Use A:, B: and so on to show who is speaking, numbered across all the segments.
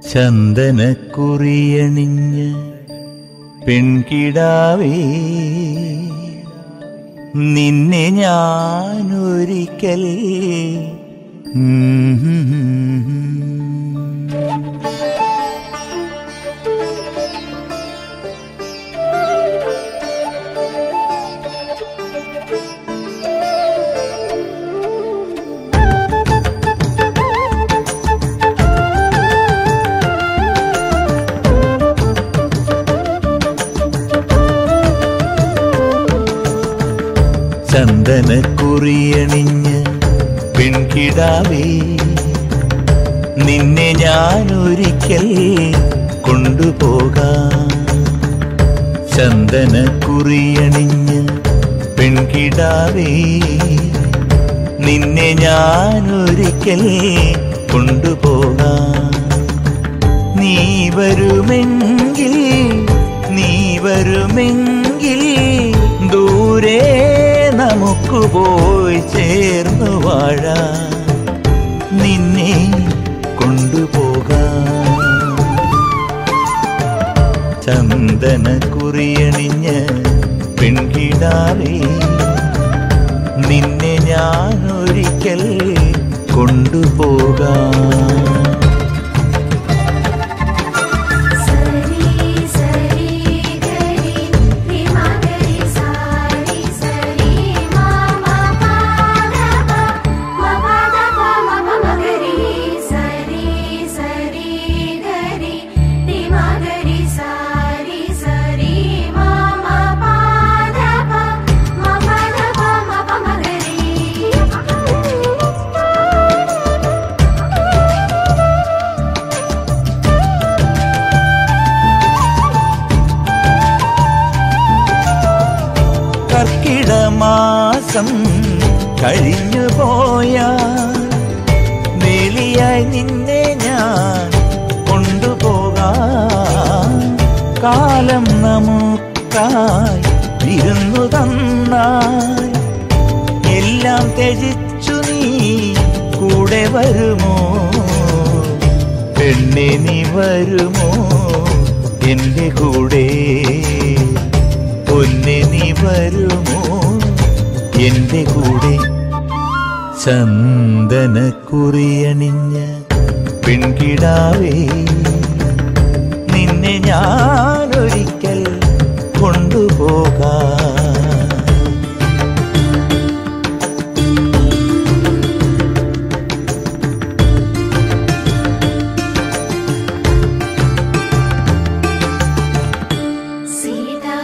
A: ചന്ദനക്കുറിയണിഞ്ഞ് പെൺകിടാവേ നിന്നെ ഞാനൊരിക്കൽ ചന്ദനക്കുറിയണിഞ്ഞ് പെൺകിടാവേ നിന്നെ ഞാനൊരിക്കൽ കൊണ്ടുപോകാം ചന്ദനക്കുറിയണിഞ്ഞ് പെൺകിടാവേ നിന്നെ ഞാനൊരിക്കൽ കൊണ്ടുപോകാം നീ വരുമെങ്കിൽ നീ വരുമെങ്കിൽ ദൂരെ നമുക്ക് പോയി ചേർന്നു വാഴാം നിന്നെ കൊണ്ടുപോകാം ചന്ദന കുറിയണിഞ്ഞ് പെൺകിടാവേ നിന്നെ ഞാനൊരിക്കൽ കൊണ്ടുപോകാം
B: സരി സരി ഗരി രിമാ ഗരി സാരി സരി മാമ പാദപ മപദപ മപ ഗരി സരി സരി ഗരി രിമാ ഗരി സാരി സരി മാമ പാദപ മപദപ മപ ഗരി
A: കർക്കിടമാസം കഴിഞ്ഞു പോയാ വേലിയായി നിന്നെ ഞാൻ കൊണ്ടുപോകാം കാലം നമുക്കായി വിരുന്നു തന്നാൽ എല്ലാം ത്യജിച്ചു നീ കൂടെ വരുമോ പെണ്ണെ നീ വരുമോ എന്റെ കൂടെ പൊന്നെ നീ വരുമോ എന്റെ കൂടെ ചന്ദനക്കുറിയണിഞ്ഞ പെൺകിടാവേ നിന്നെ ഞാനൊരിക്കൽ കൊണ്ടുപോകാം
B: സീതാ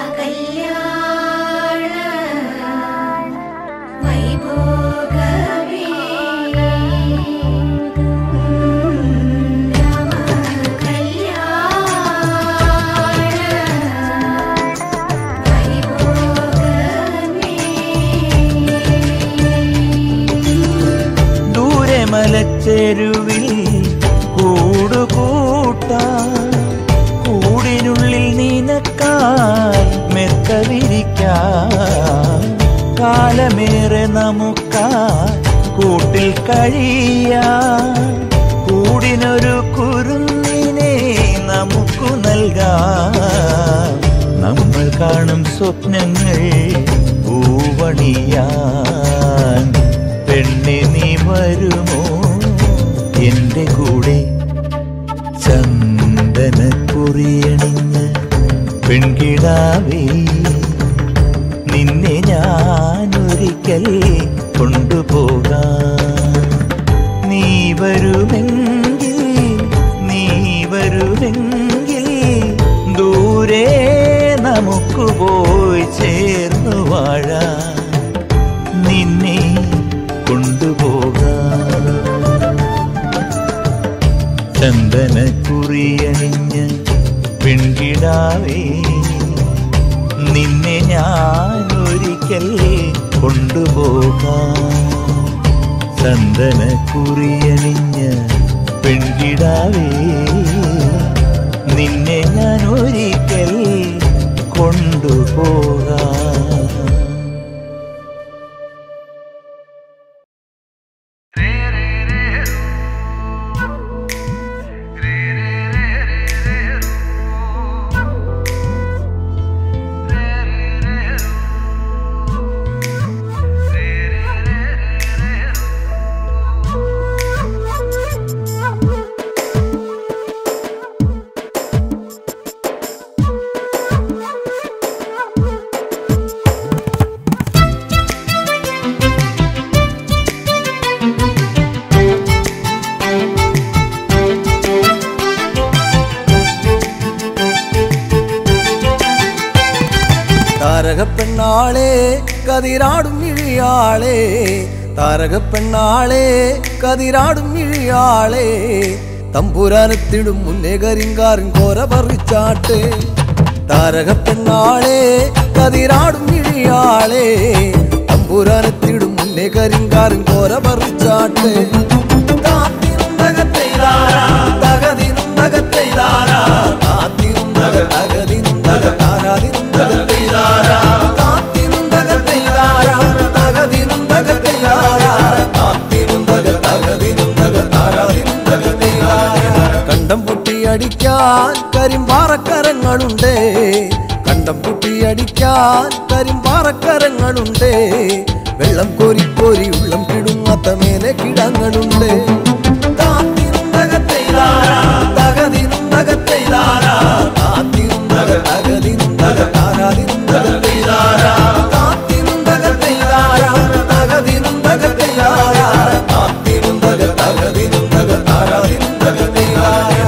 B: കല്യാണ വൈഭോഗമേ രാമ കല്യാണ വൈഭോഗമേ
A: ദൂരെ മലച്ചെരുവിൽ കൂടുകൂട്ടാൻ കൂടിനുള്ളിൽ നിനക്കായി മെത്ത വിരിക്കാൻ കാലമേറെ നമുക്കായി കൂട്ടിൽ കഴിയാൻ കൂടിനൊരു കുരുന്നിനെ നമുക്കു നൽകാം നമ്മൾ കാണും സ്വപ്നങ്ങൾ പൂവണിയാൻ പെണ്ണെ നീ വരുമോ എന്റെ കൂടെ ചന്ദനക്കുറിയണിഞ്ഞ് പെൺകിടാവേ നിന്നെ ഞാനൊരിക്കൽ കൊണ്ടുപോകാം നീ വരുമെങ്കിൽ നീ വരുമെങ്കിൽ ദൂരെ നമുക്ക് പോയി ചേർന്നു വാഴാം നിന്നെ കൊണ്ടുപോകാം ചന്ദനക്കുറിയണിഞ്ഞ് പെൺകിടാവേ നിന്നെ ഞാനൊരിക്കൽ കൊണ്ടുപോകാം ചന്ദനക്കുറിയണിഞ്ഞ് പെൺകിടാവേ നിന്നെ ഞാൻ ഒരിക്കൽ കൊണ്ടുപോകാം
C: रे रे रे रे പെണ്ണാളെ കതിരാടും ഇഴിയാളെ താരക പെണ്ണാളെ കതിരാടും ഇഴിയാളെ തമ്പുരാനത്തിടും മുന്നേ കരിങ്കാറിൻ കോര പറിച്ചാട്ടെ താരക പെണ്ണാളെ കതിരാടും ഇഴിയാളെ തമ്പുരാനത്തിടും മുന്നേ കരിങ്കാറിൻ കോര പറിച്ചാട്ടെ താത്തിനും തകത്തെയ്താരാ, തകതിനും തകത്തെയ്താരാ, താത്തിനും തക തകതിനും തക താരാതിനും തകത്തെയ്താരാ, താത്തിനും തകത്തെയ്താരാ, തകതിനും തകത്തെയ്താരാ, താത്തിനും തക തകതിനും തക താരാതിനും തകത്തെയ്താരാ. കണ്ടം പൊട്ടിയടിക്കാൻ കരിമ്പാറക്കരങ്ങളുണ്ട് കണ്ടം പൊട്ടിയടിക്കാൻ കരിമ്പാറക്കരങ്ങളുണ്ട് വെള്ളം കോരി കോരി ഉള്ളം കിടുങ്ങാത്ത മേലെ കിടങ്ങളുണ്ട് താത്തിനും തകത്തെയ്താരാ, തകതിനും തകത്തെയ്താരാ, താത്തിനും തക തകതിനും തക താരാതിനും തകത്തെയ്താരാ, താത്തിനും തകത്തെയ്താരാ, തകതിനും തകത്തെയ്താരാ, താത്തിനും തക തകതിനും തക താരാതിനും തകത്തെയ്താരാ.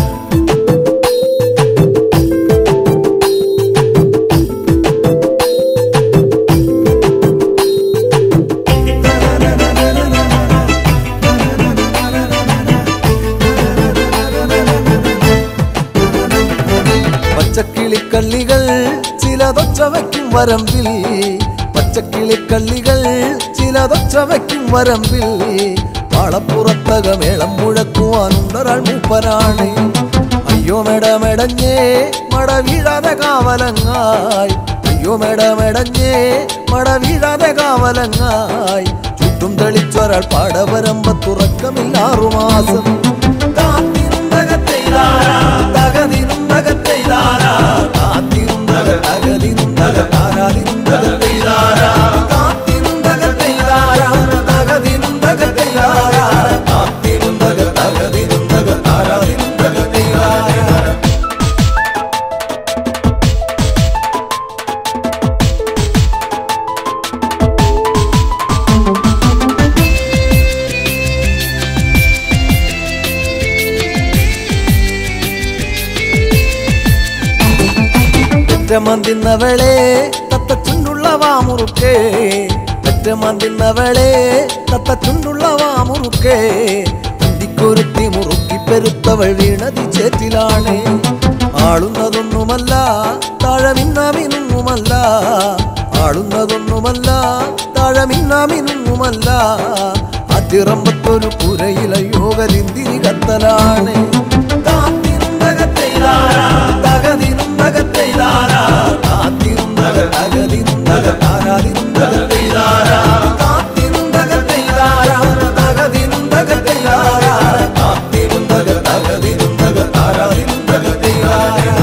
C: പച്ചക്കിളിക്കള്ളികൾ ചിലതൊച്ച വയ്ക്കും വരമ്പിൽ പച്ചക്കിളിക്കള്ളികൾ ചിലതൊച്ച വയ്ക്കും വരമ്പിൽ പാളപ്പുറത്തക മേളം മുഴക്കുവാനുണ്ടൊരാൾ മൂപ്പനാണ് അയ്യോ മെടമെടഞ്ഞേ മട വീഴാതെ കാവലങ്ങായി അയ്യോ മെടമെടഞ്ഞേ മട വീഴാതെ കാവലങ്ങായി ചുറ്റും തെളിച്ചൊരാൾ പാടവരമ്പത്തുറക്കമില്ലാറു മാസം താത്തിനും തകത്തെയ്താരാ, തകതിനും തകത്തെയ്താരാ, താത്തിനും തക തകതിനും തക താരാതിനും തകത്തെയ്താരാ, താത്തിനും തകത്തെയ്താരാ, തകതിനും തകത്തെയ്താരാ, താത്തിനും തക തകതിനും തക താരാതിനും തകത്തെയ്താരാ. പെറ്റമന്തിന്നവളെ തത്ത ചുണ്ടുള്ള വാമുറുക്കേ പെറ്റമന്തിന്നവളെ തത്ത ചുണ്ടുള്ള വാമുറുക്കേ കുരുത്തി മുറുക്കി പെരുത്തവൾ വീണതി ചേറ്റിലാണ് ആളുന്നതൊന്നുമല്ല താഴമിന്നാമിനുങ്ങുമല്ല ആളുന്നതൊന്നുമല്ല താഴമിന്നാമിനുങ്ങുമല്ല അതിറമ്പത്തൊരു പുരയില യോഗലിന്തിരി കത്തലാണ് താത്തിനും തകത്തെയ്താരാ, തകതിനും തകത്തെയ്താരാ, താത്തിനും തക തകതിനും തക താരാതിനും തകത്തെയ്താരാ, താത്തിനും തകത്തെയ്താരാ, തകതിനും തകത്തെയ്താരാ, താത്തിനും തക തകതിനും തക താരാതിനും തകത്തെയ്താരാ.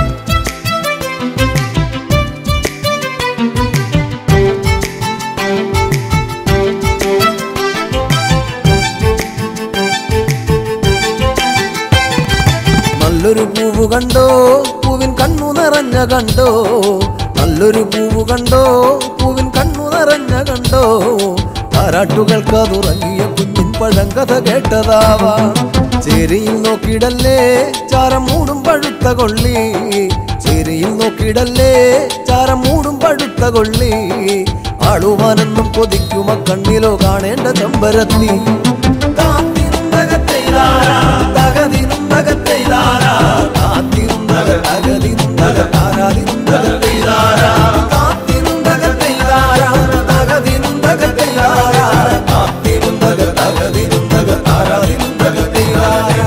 C: നല്ലൊരു പൂവ് കണ്ടോ പൂവിൻ കണ്ണു നിറഞ്ഞ കണ്ടോ നല്ലൊരു പൂവ് കണ്ടോ പൂവിൻ കണ്ണു നിറഞ്ഞ കണ്ടോ താരാട്ടുകൾക്ക് അതുറങ്ങിയ കുഞ്ഞിൻ പഴങ്കഥ കേട്ടതാവാ ചേരിയിൽ നോക്കിയിടല്ലേ ചാരം മൂടും പഴുത്ത കൊള്ളി ചേരിയിൽ നോക്കിയിടല്ലേ ചാരം മൂടും പഴുത്ത കൊള്ളി ആളുവാനെന്നും കൊതിക്കുമ കണ്ണിലോ കാണേണ്ട ചമ്പരത്തി താത്തിനും തകത്തെയ്താരാ, തകതിനും തകത്തെയ്താരാ, താത്തിനും തക തകതിനും തക താരാതിനും തകത്തെയ്താരാ, താത്തിനും തകത്തെയ്താരാ, തകതിനും തകത്തെയ്താരാ, താത്തിനും തക തകതിനും തക താരാതിനും തകത്തെയ്താരാ.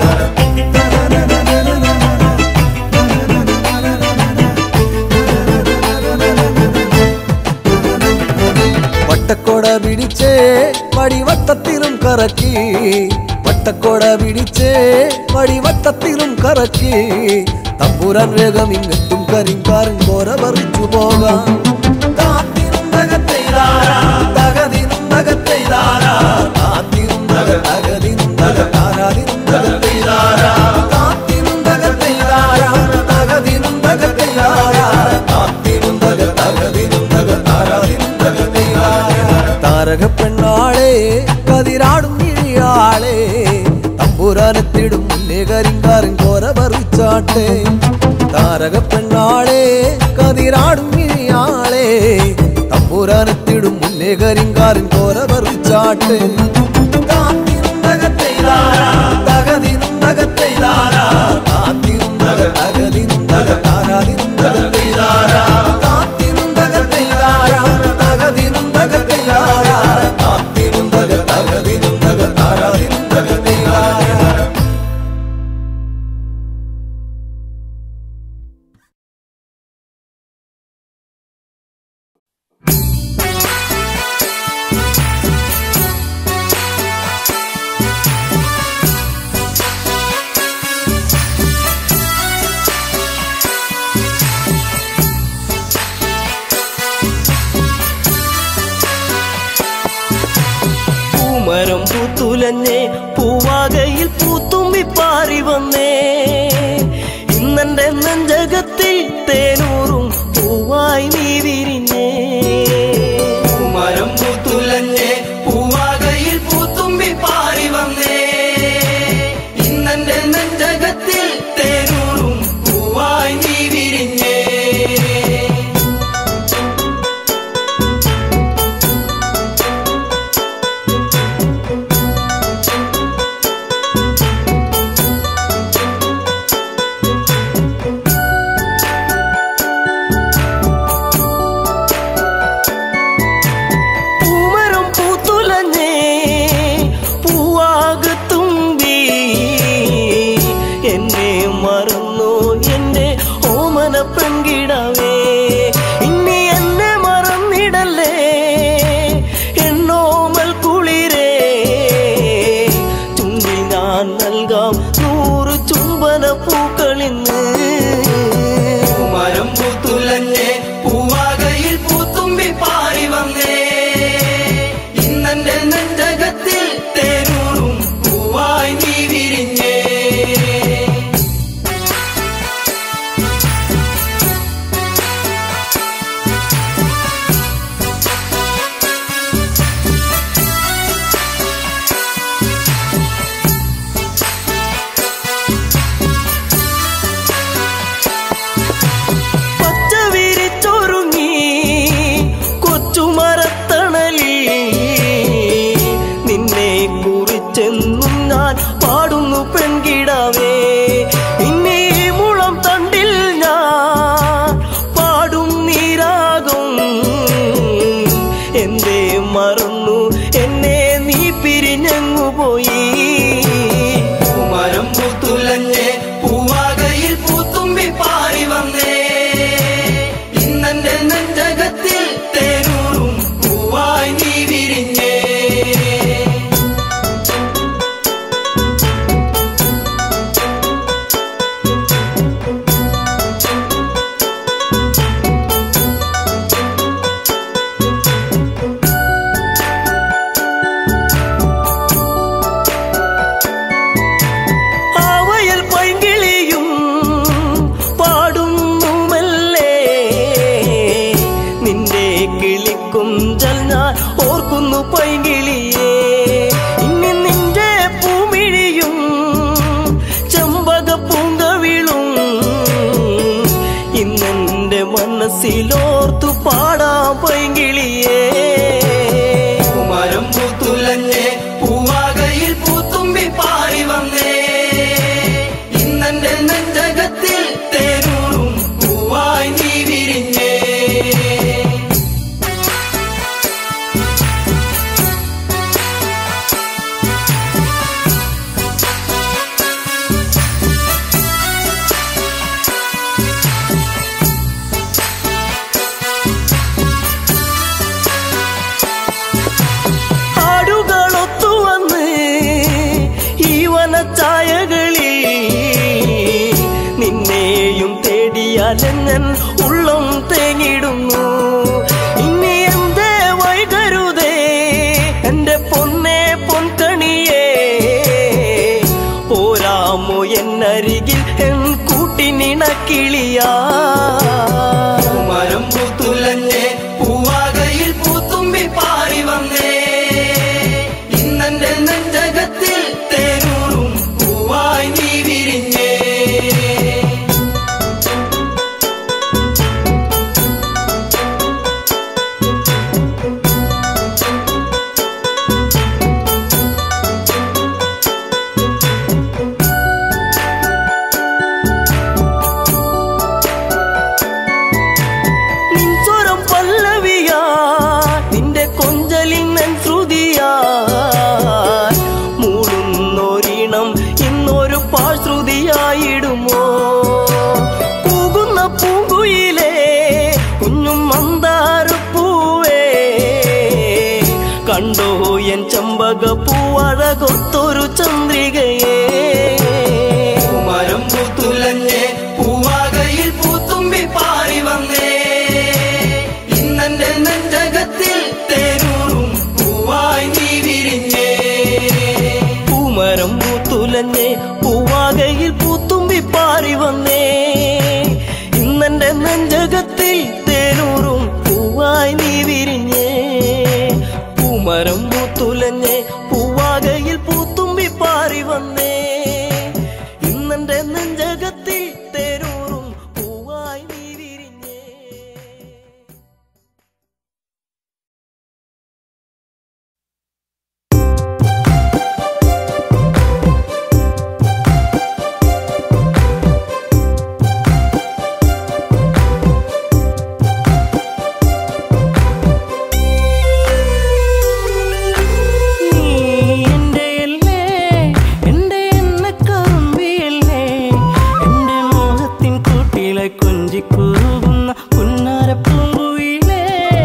C: വട്ടക്കോട പിടിച്ചേ വടിവട്ടത്തിലും കറക്കി വട്ടക്കോട പിടിച്ചേ വടിവട്ടത്തിലും കറക്കി തമ്പുരാൻ വേഗം ഇങ്ങെത്തും കരിങ്കാരൻ കോര പറിച്ചു പോകാം താത്തിനും തകത്തെയ്താരാ, തകതിനും തകത്തെയ്താരാ, താത്തിനും തക തകതിനും തക താരാതിനും തകത്തെയ്താരാ, താത്തിനും തകത്തെയ്താരാ, തകതിനും തകത്തെയ്താരാ, താത്തിനും തക തകതിനും തക താരാതിനും തകത്തെയ്താരാ. താരക പെണ്ണാളെ കതിരാടും ഇഴിയാളെ തമ്പുരാനത്തിടും മുന്നേ കരിങ്കാരൻ കോര പറിച്ചാട്ടെ താരക പെണ്ണാളെ കതിരാടും ഇഴിയാളെ തമ്പുരാനെത്തിടും മുന്നേ കരിങ്കാരൻ കോര പറിച്ചാട്ടെ തകതിനും തകത്തെയ്താരാ താത്തിനും തക തകതിനും തക താരാതിനും തകത്തെയ്താരാ താത്തിനും തകത്തെയ്താരാ തകതിനും തകത്തെയ്താരാ താത്തിനും തക തകതിനും തക താരാതിനും തകത്തെയ്താരാ
D: പൂമരം പൂത്തുലഞ്ഞേ പൂവാകയിൽ പൂത്തുമ്പി പാറി വന്നേ ഇന്നെന്റെ നെഞ്ചകത്തിൽ തേനൂറും പൂവായി നീ വിരിഞ്ഞേ പൂമരം പൂത്തുലഞ്ഞേ പൂവാകയിൽ പൂത്തുമ്പി പാറി വന്നേ ഇന്നെന്റെ നെഞ്ചകത്തിൽ തേനൂറും പൂവായി നീ വിരിഞ്ഞേ പൂമരം പൂത്തുലഞ്ഞേ പൂവാകത്തുമ്പി എന്നെ മറന്നു എന്റെ ഓമന പെൺകിടവേ ഇനി എന്നെ മറന്നിടല്ലേ എന്നോമൽ കുളിരേ ചുണ്ടിൽ ഞാൻ നൽകാം നൂറ് ചുംബന പൂക്കളിന്ന് മരം പൂത്തുലഞ്ഞേ പൂവാകയിൽ പൂത്തുമ്പി പാറി വന്നേ ഇന്നെന്റെ നെഞ്ചകത്തിൽ തേനൂറും പൂവായി നീ വിരിഞ്ഞേ പച്ച വിരിച്ചൊരുങ്ങി കൊച്ചുമരത്തണലിൽ നിന്നെ കുറിച്ചെന്നും ഞാൻ പാടുന്നു പെൺകിടാവേ ഇനി ഈ മുളം തണ്ടിൽ ഞാൻ പാടും നീരാകും എന്തേ മറന്നു എന്നെ നീ പിരിഞ്ഞങ്ങു പോയി മരം പൂത്തുലഞ്ഞേ പൂവാകയിൽ പൂത്തുമ്പി പാറി വന്നേ ഇന്നെന്റെ നെഞ്ചകത്തിൽ തേനൂറും പൂവായി നീ വിരിഞ്ഞേ ആവയൽ പൈങ്കിളിയും പാടുന്നുമല്ലേ നിന്റെ കിളിക്കുഞ്ചൽ ഞാൻ ഓർക്കുന്നു പൈങ്കിളിയേ ഇനി നിന്റെ പൂമിഴിയും ചെമ്പക പൂങ്കവിളും ഇന്നെന്റെ മനസ്സിലോർത്തു പാടാം പൈങ്കിളിയേ മരം പൂത്തുലഞ്ഞേ പൂവാകയിൽ പൂത്തുമ്പി പാറി വന്നേ ഇന്നെന്റെ നെഞ്ചകത്തിൽ തേനൂറും പൂവായി നീ വിരിഞ്ഞേ ആടുകളൊത്തു വന്ന് ഈ വനച്ചായകളിൽ നിന്നെയും തേടിയാലെങ്ങൻ ഉള്ളം തേങ്ങിടുന്നു ഇനി എന്തേ വൈകരുതേ എന്റെ പൊന്നെ പൊൻകണിയേ പോരാമോ എന്നരികിൽ എൻ കൂട്ടിനിണക്കിളിയാ മരം പൂത്തുലഞ്ഞേ പൂവാകയിൽ പൂത്തുമ്പി പാറി വന്നേ ഇന്നെന്റെ നെഞ്ചകത്തിൽ തേനൂറും പൂവായി നീ വിരിഞ്ഞേ
E: പൂവാകയിൽ പൂത്തുമ്പി പാറി വന്നേ ഇന്നെന്റെ നെഞ്ചകത്തിൽ തേനൂറും പൂവായി നീ വിരിഞ്ഞേ പൂമരം പൂത്തുലഞ്ഞേ പൂവാകയിൽ പൂത്തുമ്പി പാറി വന്നേ ഇന്നെന്റെ നെഞ്ചകത്തിൽ തേനൂറും പൂവായി നീ വിരിഞ്ഞേ നീ എന്റെയല്ലേ, എന്റെ എണ്ണക്കറുമ്പിയല്ലേ, എന്റെ മോഹത്തിൻ കൂട്ടിലെ കൊഞ്ചിക്കുറുകുന്ന പുന്നാരപ്പൂങ്കുയിലേ.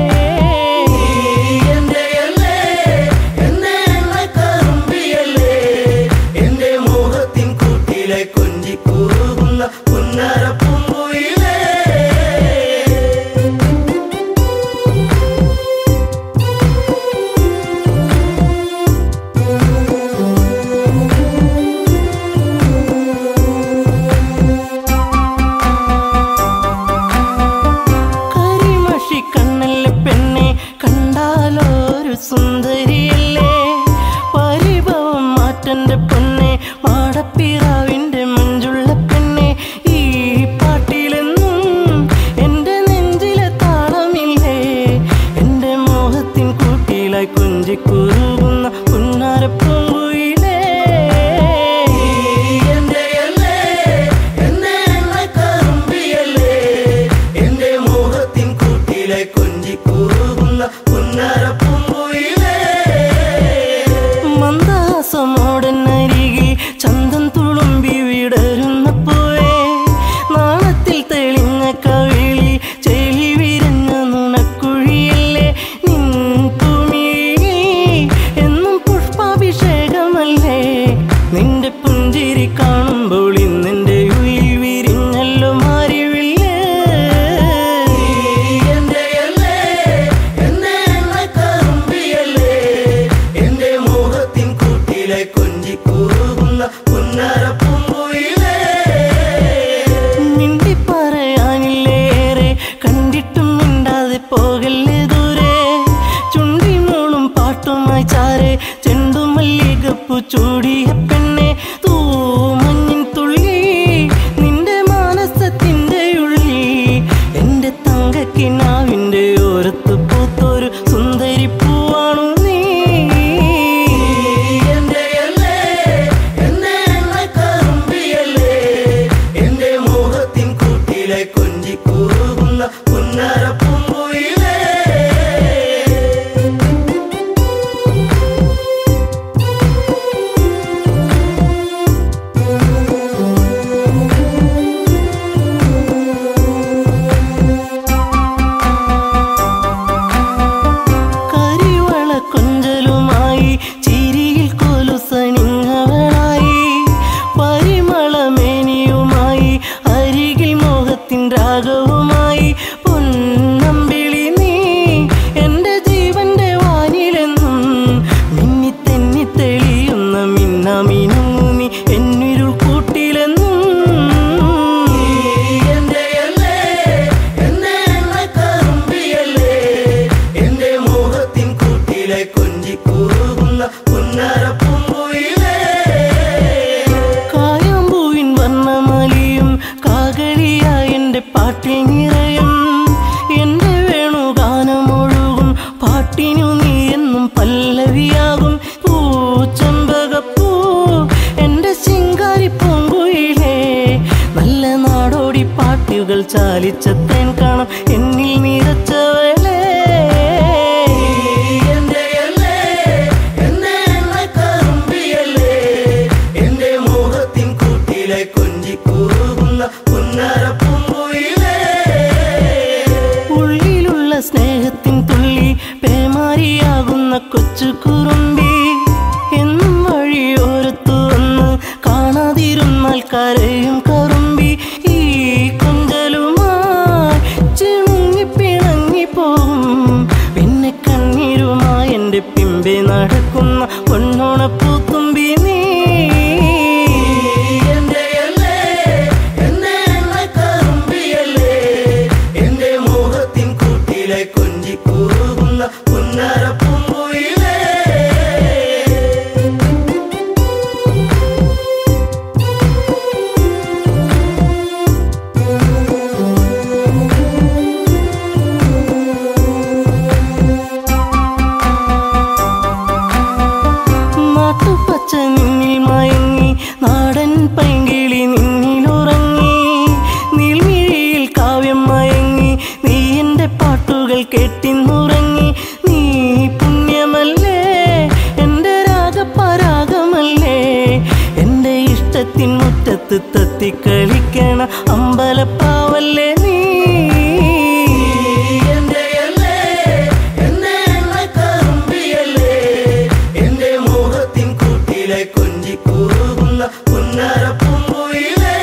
D: എന്റെയല്ലേ, എന്നെ എണ്ണക്കറുമ്പിയല്ലേ, എന്റെ മോഹത്തിൻ കൂട്ടിലെ കൊഞ്ചിക്കൂറുകുന്ന പുന്നരപ്പൂങ്കുയിലേ
E: കരിമഷി കണ്ണല്ലേ പെണ്ണെ കണ്ടാലോ ഒരു സുന്ദരിയല്ലേ പരിഭവം മാറ്റന്റെ പൊന്നെ മാടപ്പിറാവിന്റെ മഞ്ചുള്ള പെണ്ണെ ഈ പാട്ടിലെന്നും എന്റെ നെഞ്ചിലെ താളമില്ലേ എന്റെ മോഹത്തിൻ കൂട്ടിലായി കുഞ്ചിക്കുറുകുന്ന പുന്നാരപ്പൂങ്കുയിലേ
D: എന്റെയല്ലേ, എന്നെ എണ്ണക്കറുമ്പിയല്ലേ, എന്റെ മോഹത്തിൻ കൂട്ടിലെ കൊഞ്ചിക്കൂറുകുന്ന പുന്നരപ്പൂങ്കുയിലേ
E: മന്ദാസമോടനരികിൽ ചന്തം തുളുമ്പി വിടരുന്ന പൂവേ നാളത്തിൽ തെളിഞ്ഞ കവിളി ചെളി വിരഞ്ഞ നുണക്കുഴിയല്ലേ നിൻ കുമിഴി എന്നും പുഷ്പാഭിഷേകമല്ലേ നിന്റെ പുഞ്ചിരി കാണുമ്പോൾ ഇന്നെന്റെ ഉയിൽ വിരിഞ്ഞല്ലോ മാറിവില്ലേ
D: എന്റെയല്ലേ, എന്നെ എണ്ണക്കറുമ്പിയല്ലേ, എന്റെ മോഹത്തിൻ കൂട്ടിലെ കൊഞ്ചിക്കൂറുകുന്ന പുന്നരപ്പൂങ്കുയിലേ
E: മിണ്ടി പറയാനില്ലേറെ കണ്ടിട്ടും മിണ്ടാതെ പോകല്ലേ ദൂരെ ചുണ്ടി മൂളും പാട്ടുമായി ചാരെ ചെണ്ടുമല്ലികപ്പു ചൂടിയ പെണ്ണെ തൂ മഞ്ഞിൻ തുള്ളി നിന്റെ മാനസത്തിന്റെ ഉള്ളി എന്റെ തങ്കക്കിനാവിന്റെ ഓരത്ത് പൂത്തൊരു സുന്ദരി പൂവാണു നീ
D: എന്റെയല്ലേ, എന്നെ എണ്ണക്കറുമ്പിയല്ലേ, എന്റെ മോഹത്തിൻ കൂട്ടിലെ കൊഞ്ചിക്കൂറുകുന്ന പുന്നരപ്പൂങ്കുയിലേ
E: കരിവള കൊഞ്ചലുമായി ചിരിയിൽ കൊലുസണിങ്ങവളായി പരിമളമേനിയുമായി അരികിൽ മോഹത്തിൻ രാഗവുമായി പൊന്നമ്പിളി നീ എന്റെ ജീവന്റെ വാനിലെന്നും മിന്നി തെന്നി തെളിയുന്ന മിന്നാമിനുങ്ങുമി എന്നിരുൾ കൂട്ടിലെന്നും
D: എന്റെയല്ലേ, എന്നെ എണ്ണക്കറുമ്പിയല്ലേ, എന്റെ മോഹത്തിൻ കൂട്ടിലെ കൊഞ്ചിക്കൂറുകുന്ന പുന്നരപ്പൂങ്കുയിലേ
E: കായാമ്പൂവിൻ വർണ്ണമലിയും കാകളിയായ എന്റെ പാട്ടിൽ നിറയും എന്റെ വേണുഗാനമൊഴുകും പാട്ടിനു നീ എന്നും പല്ലവിയാകും പൂച്ചമ്പകപ്പൂ എന്റെ ശിങ്കാരി പൂങ്കുയിലേ നല്ല നാടോടി പാട്ടുകൾ ചാലിച്ച തേൻ കാണും എന്നിൽ നിറച്ചവളേ
D: എന്റെയല്ലേ, എന്നെ എണ്ണക്കറുമ്പിയല്ലേ, എന്റെ മോഹത്തിൻ കൂട്ടിലെ കൊഞ്ചിക്കൂറുകുന്ന പുന്നരപ്പൂങ്കുയിലേ
E: ഉള്ളിലുള്ള സ്നേഹത്തിൻ തുള്ളി പേമാരിയാകുന്ന കൊച്ചു കുറുമ്പി എന്നും വഴിയോരത്തു വന്ന് കാണാതിരുന്നാൽ കരയും കറുമ്പി ഈ കൊഞ്ചലുമായി ചിണുങ്ങി പിണങ്ങി പോകും പിന്നെ കണ്ണീരുമായി എൻ്റെ പിമ്പെ നടക്കുന്ന പൊന്നോണപ്പൂത്തുമ്പി നീ പൈങ്കിളി നിന്നിലുറങ്ങി നീൽമിഴിയിൽ കാവ്യം മയങ്ങി നീ എൻ്റെ പാട്ടുകൾ കേട്ടിന്നുറങ്ങി നീ പുണ്യമല്ലേ എൻ്റെ രാഗപരാഗമല്ലേ എൻ്റെ ഇഷ്ടത്തിൻ മുറ്റത്ത് തത്തിക്കളിക്കണ അമ്പലപ്പാവല്ലേ നീ
D: എന്റെയല്ലേ, എന്നെ എണ്ണക്കറുമ്പിയല്ലേ, എന്റെ മോഹത്തിൻ കൂട്ടിലെ കൊഞ്ചിക്കൂകുന്ന പുന്നരപ്പൂങ്കുയിലേ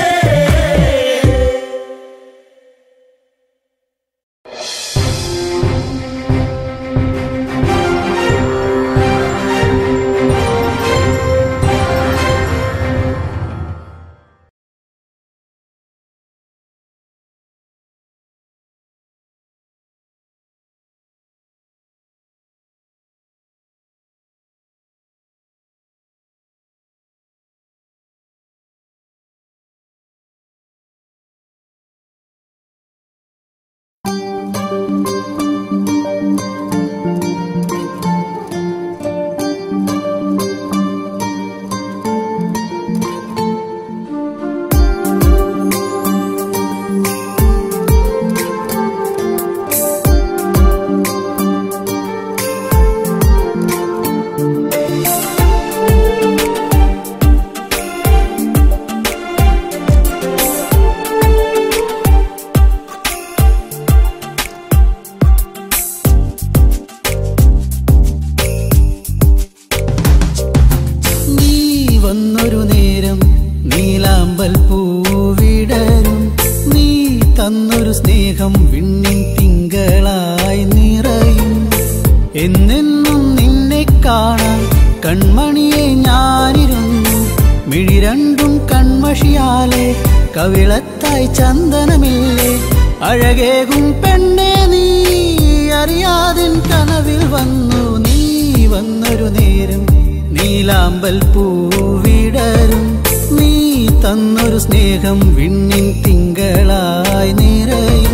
F: നീ വന്നൊരു നേരം നീലാമ്പൽ പൂവിടരും നീ തന്നൊരു സ്നേഹം വിണ്ണിൻ തിങ്കളായി നിറയും എന്നെന്നും നിന്നെ കാണാൻ കൺമണിയെ ഞാനിരുന്നു മിഴി രണ്ടും കൺമഷിയാലെ കവിളത്തായി ചന്ദനമില്ലേ അഴകേകും പെണ്ണെ നീ അറിയാതിൻ കനവിൽ വന്നു നീ വന്നൊരു നേരം നീലാമ്പൽ പൂവിടരും നീ തന്നൊരു സ്നേഹം വിണ്ണിൻ തിങ്കളായി നിറയും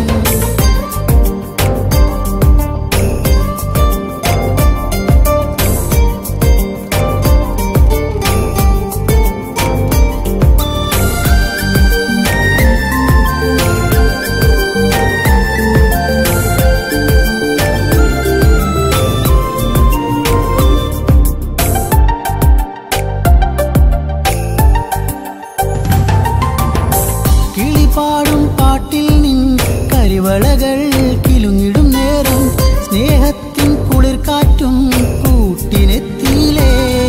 F: കിളിപാടും പാട്ടിൽ നിൻ കരിവളകൾ കിലുങ്ങിടും നേരം സ്നേഹത്തിൻ കുളിർ കാറ്റും കൂട്ടിനെത്തിയിലേ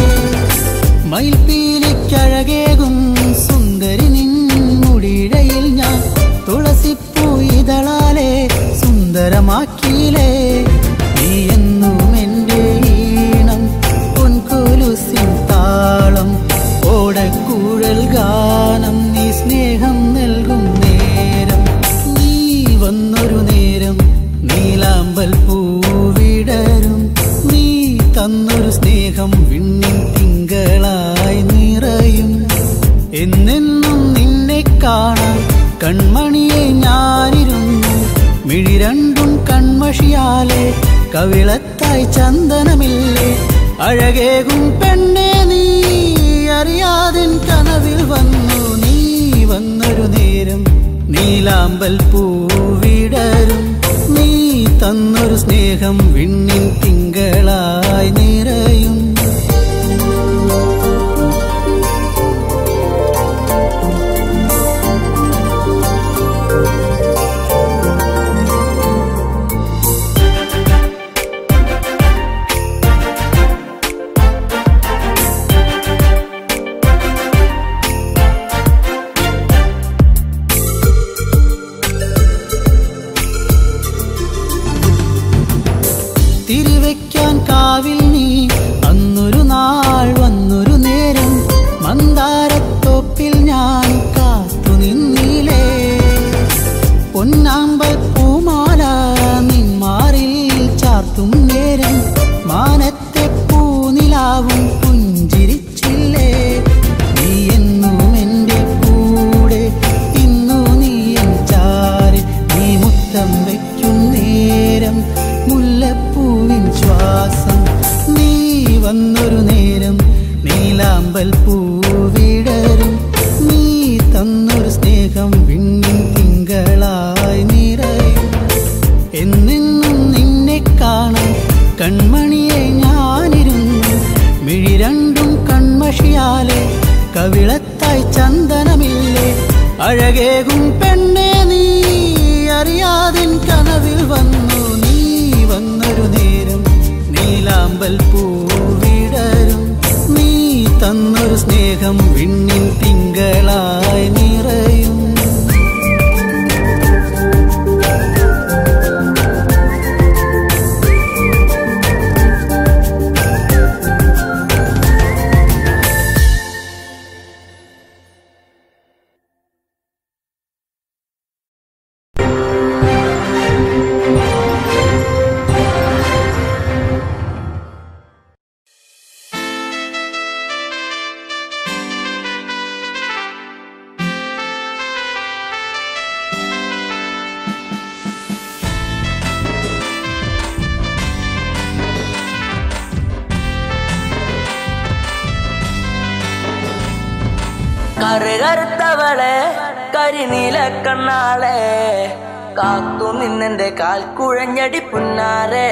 F: മയിൽപ്പീലിക്കഴകേകും സുന്ദരി നിൻ മുടിയിഴയിൽ ഞാൻ തുളസിപ്പൂ ഇതളാലെ സുന്ദരമാക്കിയിലേ നീ എന്നും എൻ്റെ ഈണം പൊൻകൊലുസിൻ താളം ഓടക്കൂഴൽ ഗാനം നീ സ്നേഹം നൽകും നേരം നീ വന്നൊരു നേരം നീലാമ്പൽ പൂവിടരും നീ തന്നൊരു സ്നേഹം വിണ്ണിൻ തിങ്കളായി നിറയും എന്നെന്നും നിന്നെ കാണാൻ കൺമണിയെ ഞാനിരുന്നു മിഴി രണ്ടും കൺമഷിയാലെ കവിളത്തായി ചന്ദനമില്ലേ അഴകേകും പെണ്ണെ നീ അറിയാതിൻ കനവിൽ വന്നു നീ വന്നൊരു നേരം നീലാമ്പൽ പൂവിടരും നീ തന്നൊരു സ്നേഹം വിണ്ണിൻ തിങ്കളായി നിറയും തിരിവെക്കാൻ കാവിൽ നീ ചന്ദനമില്ലേ അഴകേകും പെണ്ണെ നീ അറിയാതിൻ കനവിൽ വന്നു നീ വന്നൊരു നേരം നീലാമ്പൽ പൂവിടരും നീ തന്നൊരു സ്നേഹം വിണ്ണിൻ തിങ്കളായി നിറയും
E: കറുകറുത്തവളെ കരിനീല കണ്ണാളെ കാത്തു നിന്നെന്റെ കാൽ കുഴഞ്ഞടി പുന്നാരെ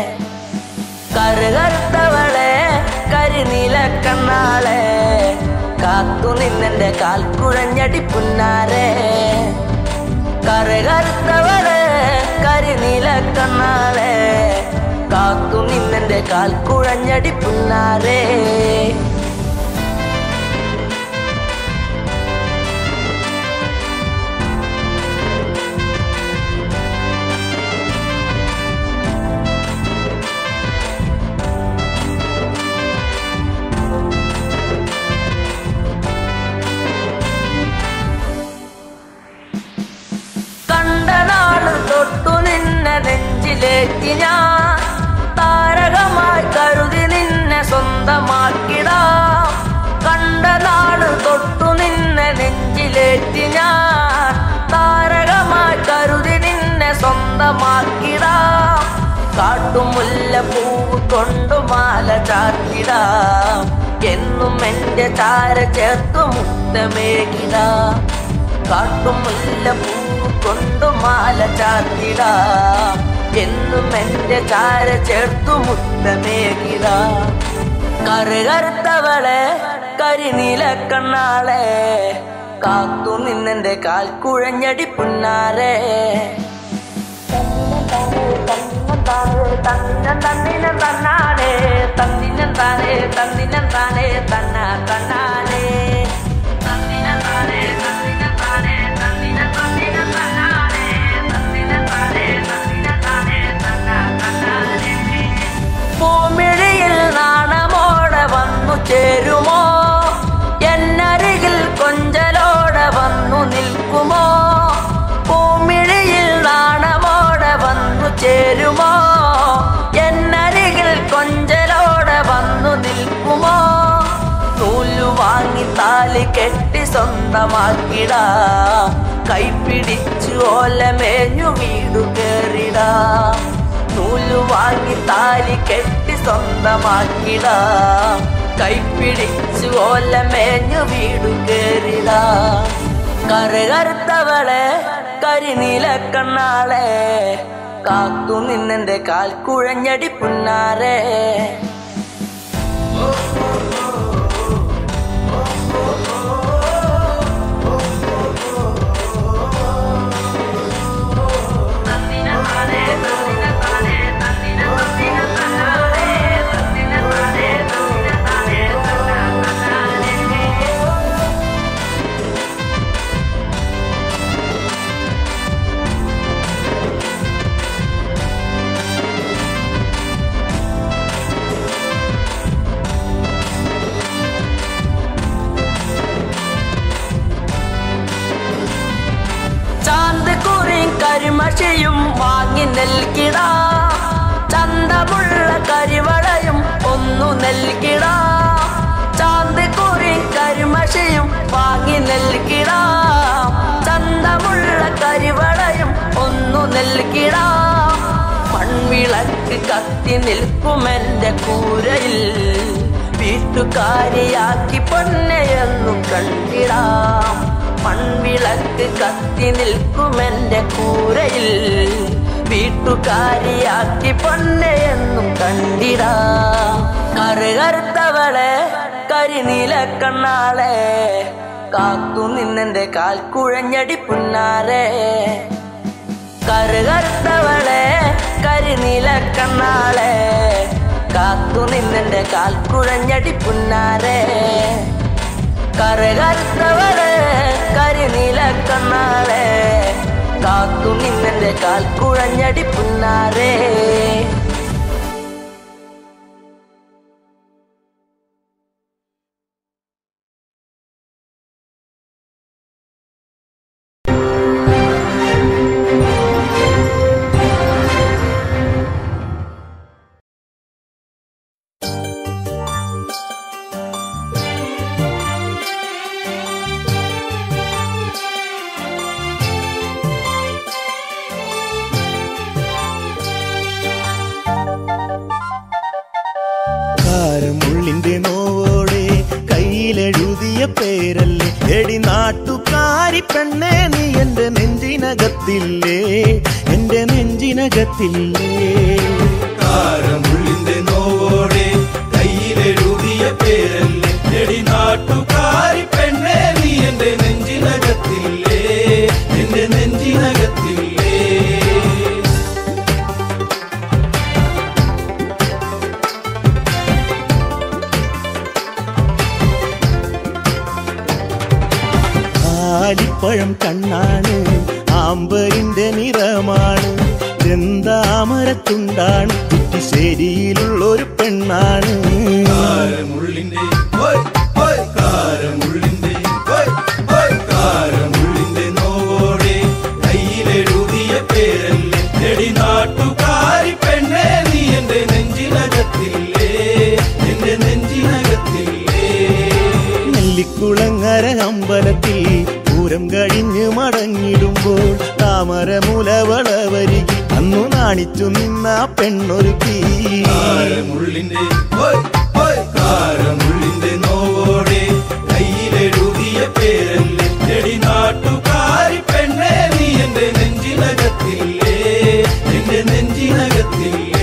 E: കറുകറുത്തവളെ കരിനീല കണ്ണാളെ കാത്തു നിന്നെന്റെ കാൽ കുഴഞ്ഞടി പുന്നാരെ കറുകറുത്തവളെ കരിനീല കണ്ണാളെ കാത്തു നിന്നെന്റെ കാൽ കുഴഞ്ഞടി പുന്നാരേ കണ്ട നാള് തൊട്ടു നിന്നെ നെഞ്ചിലേറ്റി ഞാൻ താരകമായി കരുതി നിന്നെ സ്വന്തമാക്കിടാം കണ്ട നാള് തൊട്ടു നിന്നെ നെഞ്ചിലേറ്റി ഞാൻ താരകമായി കരുതി നിന്നെ സ്വന്തമാക്കിടാം കാട്ടുമുല്ല പൂവ് കൊണ്ടു മാല ചാർത്തിടാം എന്നും എന്റെ ചാര ചേർത്തു മുത്തമേകിടാം കാട്ടുമുല്ല പൂവ് കൊണ്ടു മാല ചാർത്തിടാം എന്നും എന്റെ ചാര ചേർത്തു മുത്തമേകിടാം കറുകറുത്തവളെ കരിനീല കണ്ണാളെ കാത്തു നിന്നെന്റെ കാൽ കുഴഞ്ഞടി പുന്നാരെ തന്നിനം തന്നിനം തന്നാനേ തന്നിനം താനേ തന്നിനം താനേ തന്ന തന്നാനേ തന്നിനം താനേ തന്നിനം താനേ തന്നിനം തന്നിനം തന്നാനേ തന്നിനം താനേ തന്നിനം താനേ തന്ന തന്നാനേ പൂമിഴിയിൽ നാണമോടെ വന്നു ചേരുമോ എന്നരികിൽ കൊഞ്ചലോടെ വന്നു നിൽക്കുമോ പൂമിഴിയിൽ നാണമോടെ വന്നു ചേരുമോ എന്നരികിൽ കൊഞ്ചലോടെ വന്നു നിൽക്കുമോ നൂലു വാങ്ങി താലി കെട്ടി സ്വന്തമാക്കിടാ കൈപ്പിടിച്ചു ഓലമേഞ്ഞു വീടു കേറിടാ നൂലു വാങ്ങി താലി കെട്ടി സ്വന്തമാക്കിടാ കൈപ്പിടിച്ചു ഓലമേഞ്ഞു വീടു കേറിടാ കറുകറുത്തവളെ കരിനീല കണ്ണാളെ കാത്തു നിന്നെന്റെ കാൽ കുഴഞ്ഞടി പുന്നാരെ ചാന്ത് കുറിയും കരിമഷിയും വാങ്ങി നൽകിടാ ചന്തമുള്ള കരിവളയും ഒന്നു നൽകിടാ ചാന്ത് കുറിയും കരിമഷിയും വാങ്ങി നൽകിടാ ചന്തമുള്ള കരിവളയും ഒന്നു നൽകിടാ മൺവിളക്ക് കത്തി നിൽക്കുമെന്റെ കൂരയിൽ വീട്ടുകാരിയാക്കി പൊന്നെയെന്നു കണ്ടിടാം മൺവിളക്ക് കത്തി നിൽക്കുമെന്റെ കൂരയിൽ വീട്ടുകാരിയാക്കി പൊന്നെയെന്നും കണ്ടിടാം കറുകറുത്തവളെ കരിനീല കണ്ണാളെ കാത്തു നിന്നെന്റെ കാൽ കുഴഞ്ഞടി പുന്നാരെ കറുകറുത്തവളെ കരിനീല കണ്ണാളെ കാത്തു നിന്നെന്റെ കാൽ കുഴഞ്ഞടി പുന്നാരെ കറുകറുത്തവളെ കരിനീല കണ്ണാളെ കാത്തു നിന്നെന്റെ കാൽ കുഴഞ്ഞടി പുന്നാരേ
A: കാരമുള്ളിന്റെ നോവോടെ കയ്യിലെഴുതിയ പേരല്ലേ എടി നാട്ടുകാരി പെണ്ണേ നീ എന്റെ നെഞ്ചിനകത്തില്ലേ എന്റെ നെഞ്ചിനകത്തില്ലേ
C: കാരമുള്ളിന്റെ നോവോടെ കയ്യിലെഴുതിയ പേരല്ലേ എടി നാട്ടുകാരി പെണ്ണേ നീ എന്റെ നെഞ്ചിനകത്തില്ലേ എന്റെ നെഞ്ചിനകത്തില്ലേ
A: ആലിപ്പഴം കണ്ണാണ് ആമ്പരിന്റെ നിറമാണ് ചെന്താമരത്തുണ്ടാണ് കുറ്റിശ്ശേരിയിലുള്ളൊരു പെണ്ണാണ്
C: കാരമുള്ളിന്റെ ഓയ്, ഓയ്, കാരമുള്ളിന്റെ ഓയ്, ഓയ്, കാരമുള്ളിന്റെ നോവോടെ കയ്യിലെഴുതിയ പേരല്ലേ എടി നാട്ടുകാരി പെണ്ണേ നീ എന്റെ നെഞ്ചിനകത്തില്ലേ എന്റെ നെഞ്ചിനകത്തില്ലേ
A: നെല്ലിക്കുളങ്ങര അമ്പലത്തിൽ പൂരം കഴിഞ്ഞ് മടങ്ങിടുമ്പോൾ താമരമുലവളവരികി അന്നു നാണിച്ചു നിന്ന പെണ്ണൊരുക്കി
C: കാരമുള്ളിന്റെ ഓയ്, ഓയ്, കാരമുള്ളിന്റെ നോവോടെ കയ്യിലെഴുതിയ പേരല്ലേ എടി നാട്ടുകാരി പെണ്ണേ നീ എന്റെ നെഞ്ചിനകത്തില്ലേ എന്റെ നെഞ്ചിനകത്തില്ലേ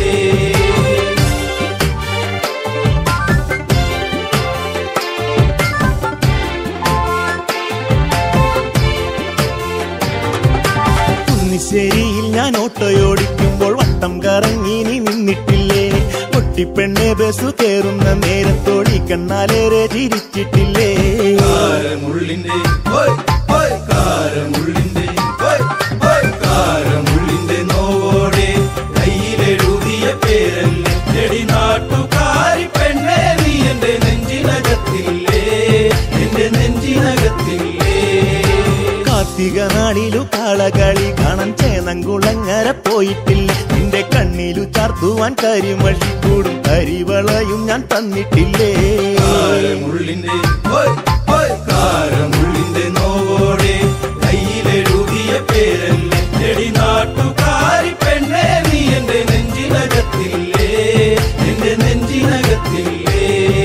A: കുന്നിശ്ശേരിയിൽ ഞാൻ ഓട്ടോയോടിക്കുമ്പോൾ വട്ടം കറങ്ങി നീ നിന്നിട്ടില്ലേ പൊട്ടിപ്പെണ്ണെ ബസ് കയറുന്ന നേരത്തോടി കണ്ണാലേറെ ചിരിച്ചിട്ടില്ലേ
C: കാരമുള്ളിന്റെ ഓയ്, ഓയ്, കാരമുള്ളിന്റെ ഓയ്, ഓയ്, കാരമുള്ളിന്റെ നോവോടെ കയ്യിലെഴുതിയ പേരല്ലേ എടി നാട്ടുകാരി പെണ്ണേ നീ എന്റെ നെഞ്ചിനകത്തില്ലേ എന്റെ നെഞ്ചിനകത്തില്ലേ
A: കാർത്തിക നാളിലു കാളകളി കാണാൻ ചേനങ്കുളങ്ങര പോയിട്ടില്ല നിന്റെ കണ്ണിലു ചാർത്തുവാൻ കരിമഷി കൂടും കരിവളയും ഞാൻ തന്നിട്ടില്ലേ
C: കാരമുള്ളിന്റെ ഓയ്, ഓയ്, കാരമുള്ളിന്റെ നോവോടെ കയ്യിലെഴുതിയ പേരല്ലേ എടി നാട്ടുകാരി പെണ്ണേ നീ എന്റെ നെഞ്ചിനകത്തില്ലേ എന്റെ നെഞ്ചിനകത്തില്ലേ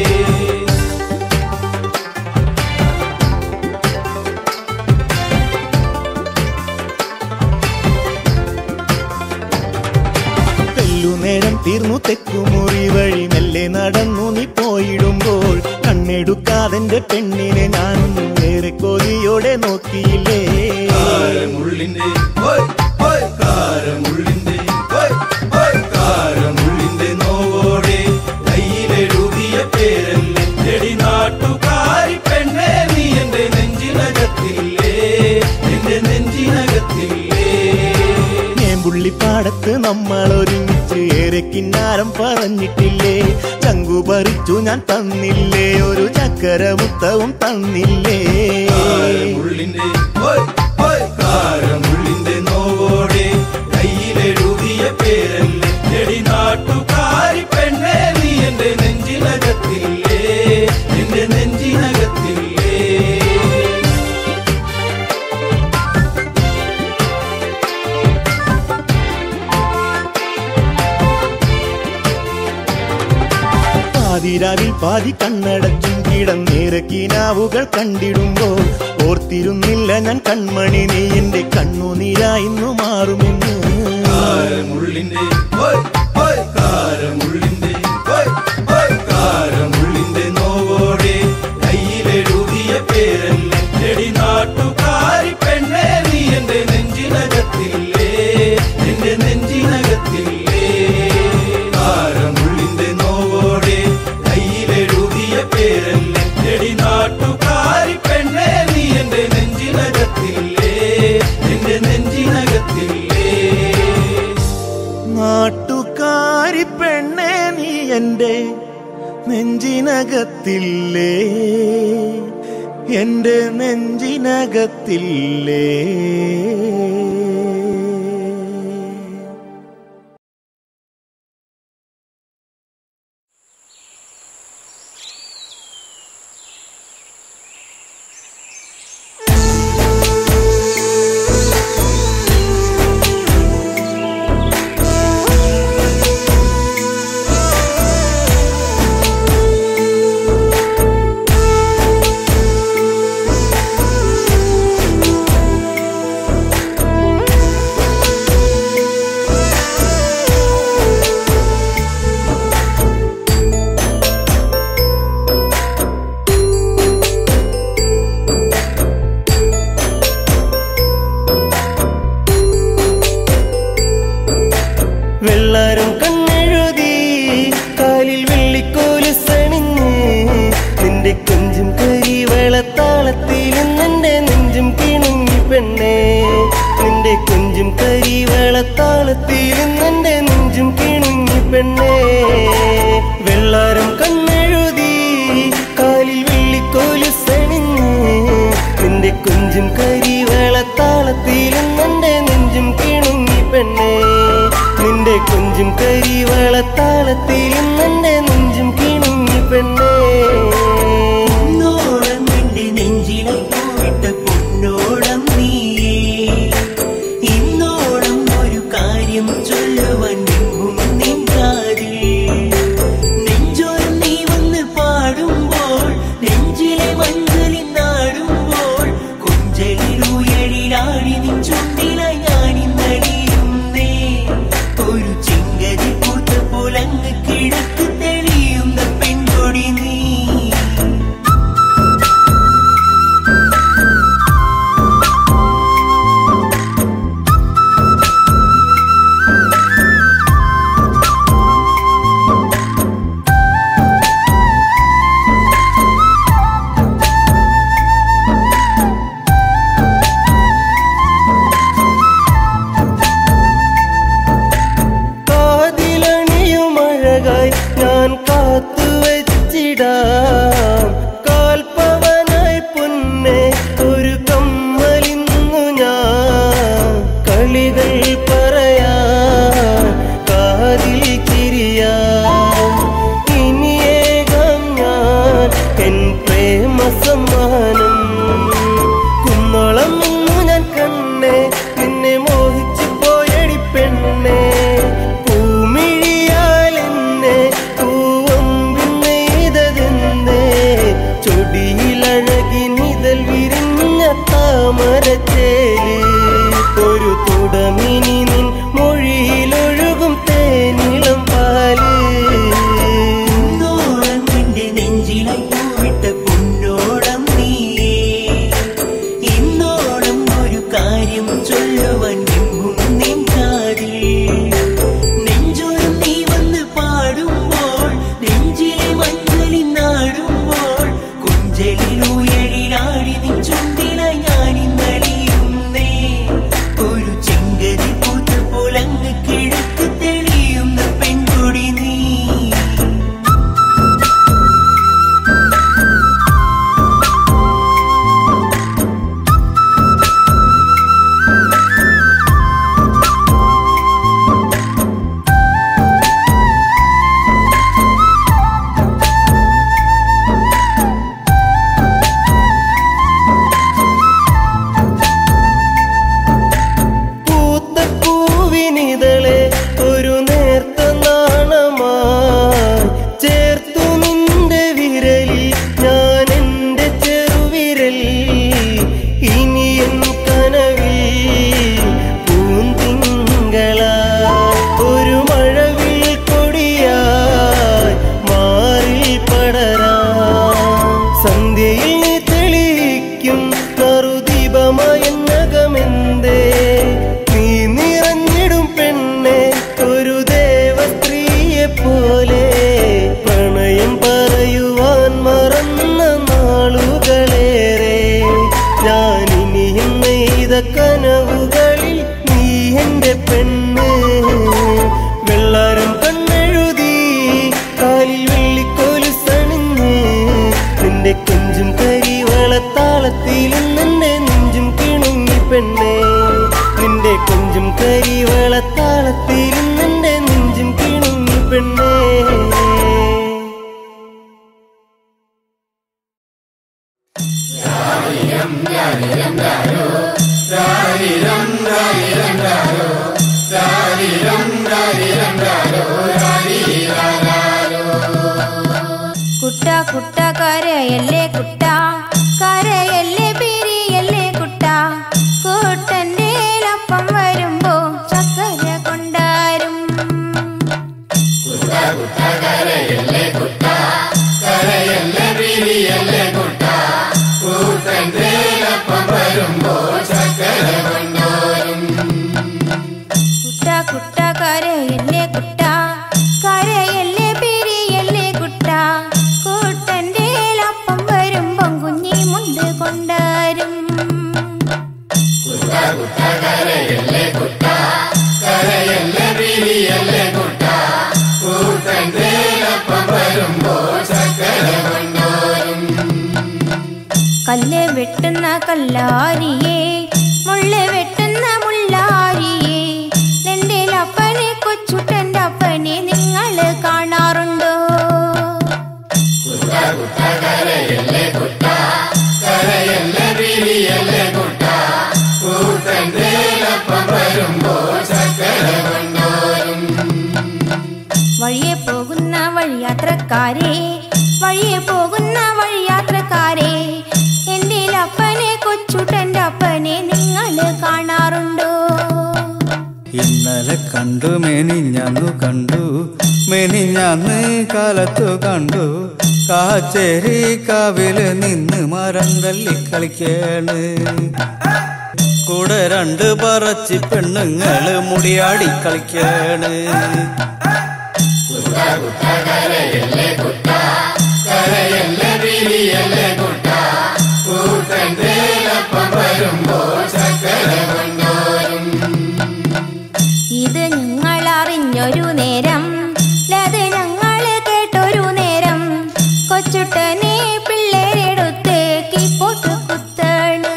A: തെല്ലുനേരം തീർന്നു തെക്കുമുറി വഴി മെല്ലെ നടന്നു നീ പോയിടുമ്പോൾ കണ്ണെടുക്കാതെന്റെ പെണ്ണിനെ ഞാനൊന്നും ഏറെ കൊതിയോടെ നോക്കിയില്ലേ
C: കാരമുള്ളിന്റെ ഓയ്, ഓയ്, കാരമുള്ളിന്റെ ഓയ്, ഓയ്, കാരമുള്ളിന്റെ നോവോടെ കയ്യിലെഴുതിയ പേരല്ലേ എടി നാട്ടുകാരി പെണ്ണേ നീ എന്റെ നെഞ്ചിനകത്തില്ലേ എന്റെ നെഞ്ചിനകത്തില്ലേ
A: നേമ്പുള്ളിപ്പാടത്ത് നമ്മൾ ഒരുമിച്ച് ഏറെ കിന്നാരം പറഞ്ഞിട്ടില്ലേ ചങ്കു പറിച്ചു ഞാൻ തന്നില്ലേ ഒരു ചക്കര മുത്തവും തന്നില്ലേ
C: കാരമുള്ളിന്റെ ഓയ്, ഓയ്, കാരമുള്ളിന്റെ നോവോടെ കയ്യിലെഴുതിയ പേരല്ലേ എടി നാട്ടുകാരി പെണ്ണേ നീ എന്റെ നെഞ്ചിനകത്തില്ലേ എന്റെ നെഞ്ചിനകത്തില്ലേ
A: പാതിരാവിൽ പാതി കണ്ണടച്ചും കിടന്നേറെ കിനാവുകൾ കണ്ടിടുമ്പോൾ ഓർത്തിരുന്നില്ല ഞാൻ കൺമണി നീ എന്റെ കണ്ണുനീരായിന്നു മാറുമെന്ന്
C: കാരമുള്ളിന്റെ ഓയ്, ഓയ്, കാരമുള്ളിന്റെ ഓയ്, ഓയ്, കാരമുള്ളിന്റെ നോവോടെ കയ്യിലെഴുതിയ പേരല്ലേ
A: എൻ്റെ നെഞ്ചിനകത്തില്ലേ എൻ്റെ നെഞ്ചിനകത്തില്ലേ
D: വെള്ളാരം കണ്ണെഴുതി കാലിൽ വെള്ളിക്കോല് സണിഞ്ഞ് നിന്റെ കൊഞ്ചും കരി വെളത്താളത്തിൽ നിന്റെ നെഞ്ചും കിണുങ്ങി പെണ്ണേ നിന്റെ കൊഞ്ചും കരി വെളത്താളത്തിൽ നിന്റെ നെഞ്ചും കിണുങ്ങി പെണ്ണേ വെള്ളാരം കണ്ണെഴുതി കാലിൽ വെള്ളിക്കോല് സണിഞ്ഞ് നിന്റെ കൊഞ്ചും കരി വെളത്താളത്തിൽ നിന്റെ നെഞ്ചും കിണുങ്ങി പെണ്ണേ നിന്റെ കൊഞ്ചും കരി വെളത്താളത്തിൽ നിന്റെ നെഞ്ചും കിണുങ്ങി പെണ്ണേ
G: പൊന്നോളം നിന്റെ നെഞ്ചിലെ പോയിട്ട് പൊന്നോളം നീയേ ഇന്നോളം ഒരു കാര്യം ചൊല്ലുവാൻ എങ്ങും നിൻകാതിൽ നെഞ്ചോരം നീ വന്ന് പാടുമ്പോൾ നെഞ്ചിലെ മഞ്ചലിൽ നാടുമ്പോൾ കൊഞ്ചലിലുയരിലാടി നിൻ ചുണ്ടിലായി ഞാനിന്നടിയുന്നേ ഒരു ചിങ്കരി പൂത്ത പോലങ്ങ് കിഴക്ക് തെളിയുന്ന പെൺകൊടി നീ
D: കാതിലണിയും അഴകായി ഞാൻ കാത്തു വെച്ചിടാം കാൽപ്പവനായി പൊന്നെ ഒരു കമ്മലിന്നു ഞാൻ കളികൾ പറയാ കാതിൽ ചിരിയാ ഇനിയേകം ഞാൻ എൻ പ്രേമ സമ്മാനം കുന്നോളം ഇന്നു ഞാൻ കണ്ണേ നിന്നെ മോഹിച്ചു പോയടി പെണ്ണേ പൂമിഴിയാൽ എന്നെ പൂവമ്പിന്നെ ഇതതെന്തേ ചൊടിയിലഴകി നിതൽ വിരിഞ്ഞ താമരച്ചേല് ഒരു തുടമിനി നിൻ മൊഴിയിലൊഴുകും തേനിളം പാല്
G: പൊന്നോളം നിന്റെ നെഞ്ചിലായി പൂവിട്ട പൊന്നോളം നീയേ ഇന്നോളം ഒരു കാര്യം ചൊല്ലുവാൻ എങ്ങും നിൻ കാതിൽ നെഞ്ചോരം നീ വന്ന് പാടുമ്പോൾ നെഞ്ചിലെ മഞ്ഞളിൽ നാടുമ്പോൾ കുഞ്ചലിലുയരിലാടി നിൻ ചുണ്ടിലായി ഞാനിന്നടിയുന്നേ ഒരു ചെങ്കരി പൂത്ത പോലങ്ങ് കിഴക്ക് തെളിയുന്ന പെൺകൊടി നീ
D: പൂത്ത പൂവിനിതളെ ഒരു നേർത്ത നാണമായി ചേർത്തു നിന്റെ വിരലിൽ ഞാൻ എന്റെ ചെറുവിരൽ ഇനി എൻ കനവിൽ പൂന്തിങ്കളാ ഒരു മഴവിൽ കൊടിയായി മാറിൽ പടരാ സന്ധ്യയിൽ നീ തെളിയിക്കും നറുദീപമായെന്നകമെന്തേ നീ നിറഞ്ഞിടും പെണ്ണെ ഒരു ദേവസ്ത്രീയെ പോലെ പ്രണയം പറയുവാൻ മറന്ന നാളുകളേറെ ഞാനിനിയും നെയ്ത കനവുകളിൽ നീ എന്റെ പെണ്ണ് വെള്ളാരം കണ്ണെഴുതി
H: കുട്ട കുട്ട കരയല്ലേ കുട്ട കരയല്ലേ പിരിയല്ലേ കുട്ട കൂട്ടന്റെ അപ്പം വരുമ്പോ ചക്കര കൊണ്ടാരും കുട്ട കുട്ട കരയല്ലേ കുട്ട കരയല്ലേ പിരിയല്ലേ കുട്ട കൂട്ടന്റെ അപ്പം വരുമ്പം കുഞ്ഞി മുണ്ട് കൊണ്ടാരും കല്ല് വെട്ടുന്ന കല്ലാരിയെ മുള്ള് വെട്ടുന്ന മുള്ളാരിയെ എന്റെ അപ്പനെ കൊച്ചുട്ടന്റെ അപ്പനെ നിങ്ങൾ കാണാറുണ്ടോ വഴിയെ പോകുന്ന വഴിയാത്രക്കാരെ വഴിയെ പോകുന്ന വഴിയാത്രക്കാരെ എന്റെ അപ്പനെ കൊച്ചുട്ടന്റെ അപ്പനെ നിങ്ങൾ കാണാറുണ്ടോ
F: ഇന്നലെ കണ്ടു മെനിഞ്ഞന്നു കണ്ടു മെനിഞ്ഞന്ന് കാലത്തു കണ്ടു കാച്ചേരി കാവില് നിന്ന് മരം തല്ലി കളിക്കാണ് കൂടെ രണ്ട് പറച്ചി പെണ്ണുങ്ങള് മുടിയാടി കളിക്കാണ്
H: ഇത് നിങ്ങൾ അറിഞ്ഞൊരു നേരം അത് ഞങ്ങൾ കേട്ടൊരു നേരം കൊച്ചുട്ടനെ പിള്ളേരെടുത്ത് കീപ്പോട്ട് കുത്താണ്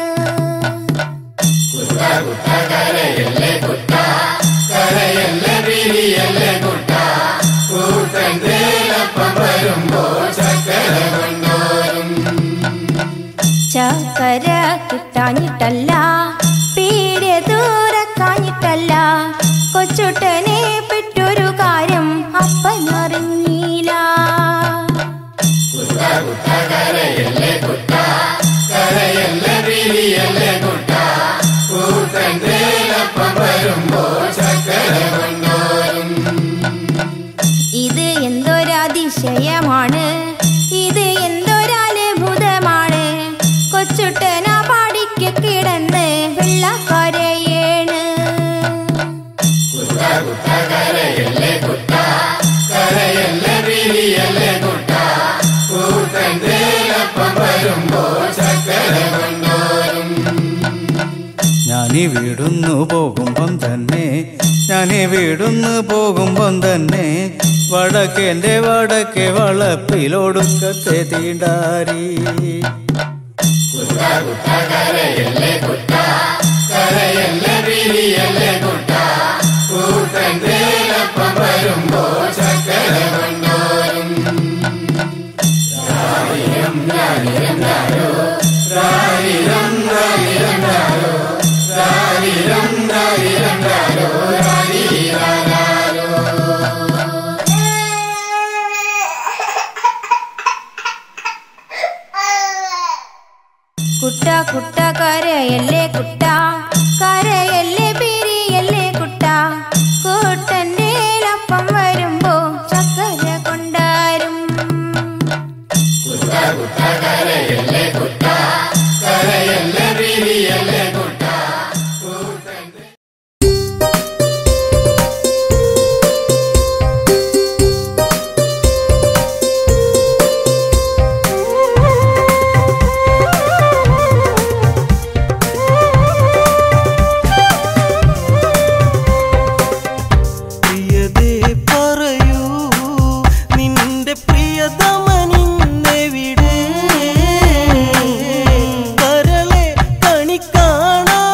H: ചക്കര കിട്ടാഞ്ഞിട്ടല്ല പീടിയ ദൂരക്കാഞ്ഞിട്ടല്ല കൊച്ചുട്ടനെ പെട്ടൊരു കാര്യം അപ്പനറിഞ്ഞില്ല ഇത് എന്തൊരതിശയമാണ് ഇത് എന്തൊരത്ഭുതമാണ് കൊച്ചുട്ടന പാടിക്ക് കിടന്ന് വെള്ളക്കരയേണ്
F: ഞാനീ വീടുന്നു പോകുമ്പം തന്നെ ഞാനീ വീടുന്നു പോകുമ്പം തന്നെ വടക്കേന്റെ വടക്കേ വളപ്പിലൊടുക്കത്തെ തീണ്ടാരി
H: കുട്ട കുട്ട കരയല്ലേ കുട്ട കരയല്ലേ പിരിയല്ലേ കുട്ട കൂട്ടന്റെ അപ്പം വരുമ്പോ ചക്കര കൊണ്ടാരും
D: പ്രിയതേ പറയൂ നിന്റെ പ്രിയതമനിന്നെവിടെ കരളെ കണി കാണാ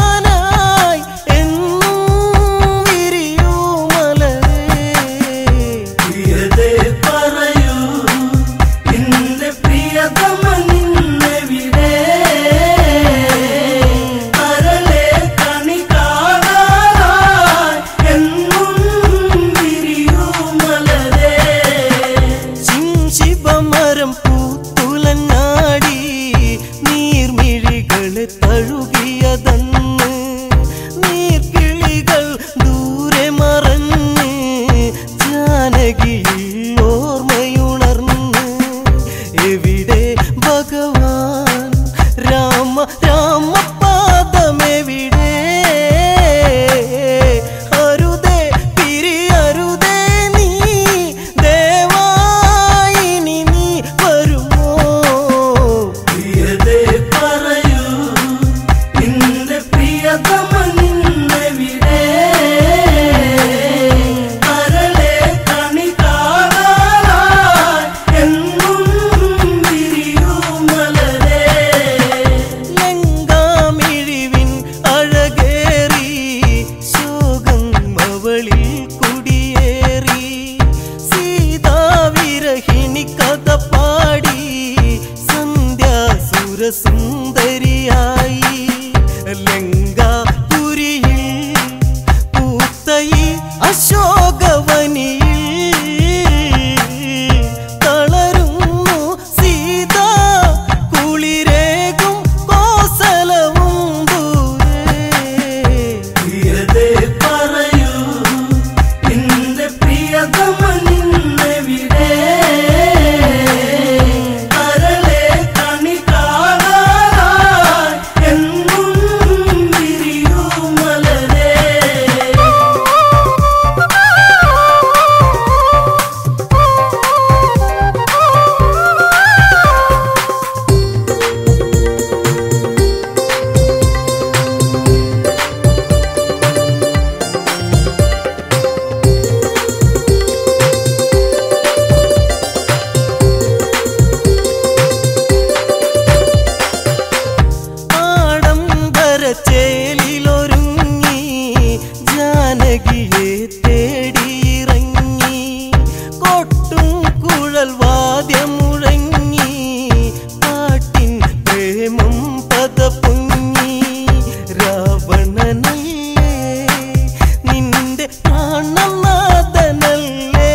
D: പ്രാണനാഥനല്ലേ നിന്റെ പ്രാണനാഥനല്ലേ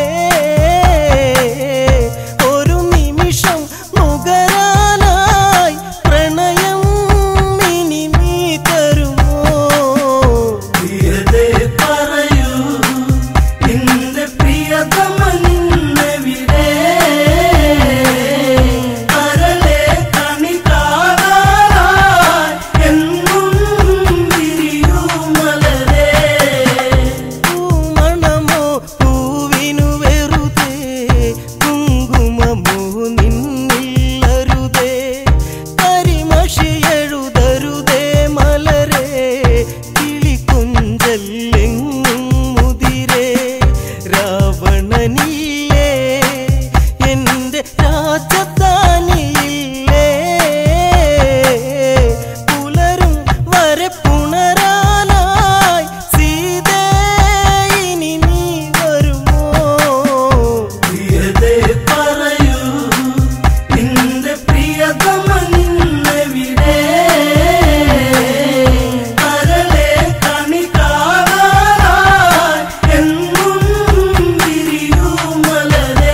D: ഒരു നിമിഷം നുകരാനായി പ്രണയം ഇനി നീ തരുമോ
G: പ്രിയതേ പറയൂ നിന്റെ പ്രിയതമനിന്നെവിടെ കരളെ കണി കാണാനായി എന്നും വിരിയൂ മലരേ
D: പൂമണമോ പൂവിനു വെറുതെ കുങ്കുമമോ നിന്നില്ലരുതേ കരിമഷി എഴുതരുതേ മലരെ കിളിക്കുഞ്ചല്ലെങ്ങും മുതിരേ രാവണനില്ലേ എന്റെ രാജധാനിയില്ലേ പുലരും വരെ പുണരാനായി സീതേ ഇനി നീ വരുമോ
G: പ്രിയതേ പറയൂ നിന്റെ പ്രിയതമനിന്നെവിടെ കരളെ കണി കാണാനായി എന്നും വിരിയൂ മലരേ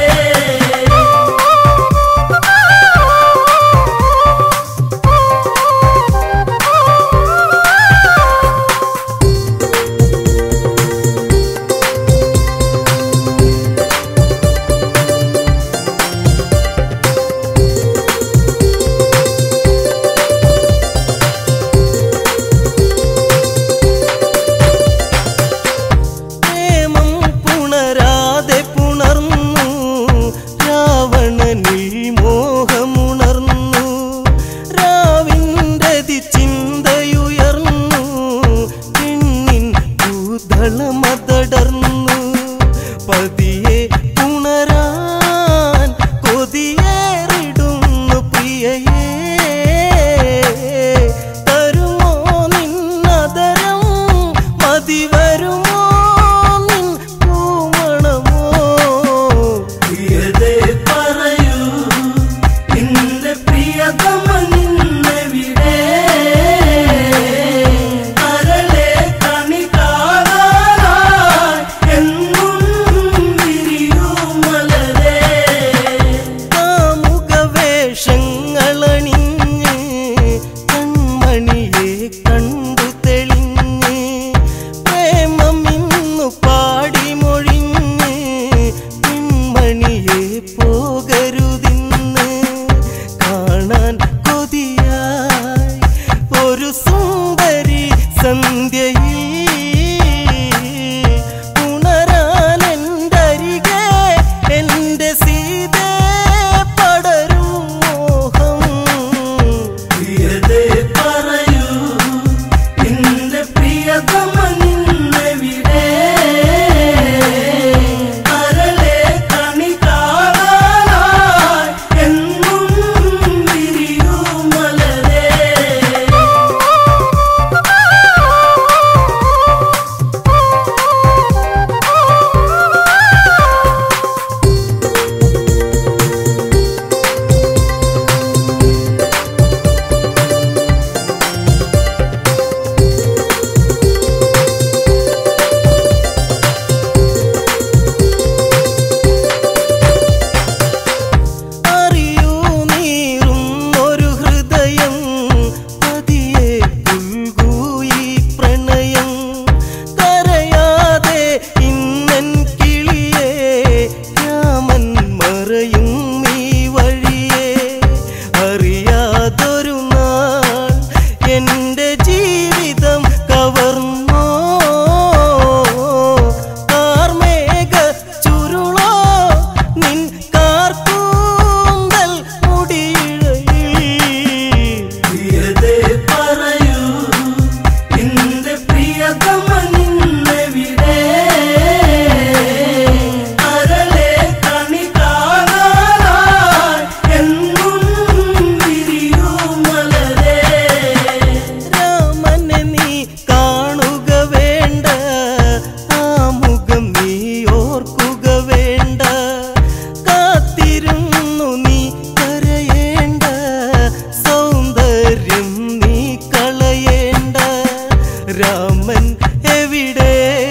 D: പ്രേമം പുണരാതെ പുണർന്നു രാവണനിൽ മോഹമുണർന്നു രാവിൻ്റെ ചിന്തയുയർന്നു പെണ്ണിൻ ഭൂതളമതടർന്നു പതിയെ പുണരാൻ കൊതിയേറിടുന്നു പ്രിയയേ തരുമോ നിന്നതരം മതി വരുമോ നിൻ പൂമണമോ
G: പ്രിയതേ പറയൂ നിന്റെ പ്രിയതമനിന്നെവിടെ കരളെ കണി കാണാനായി
D: രാമൻ എവിടെ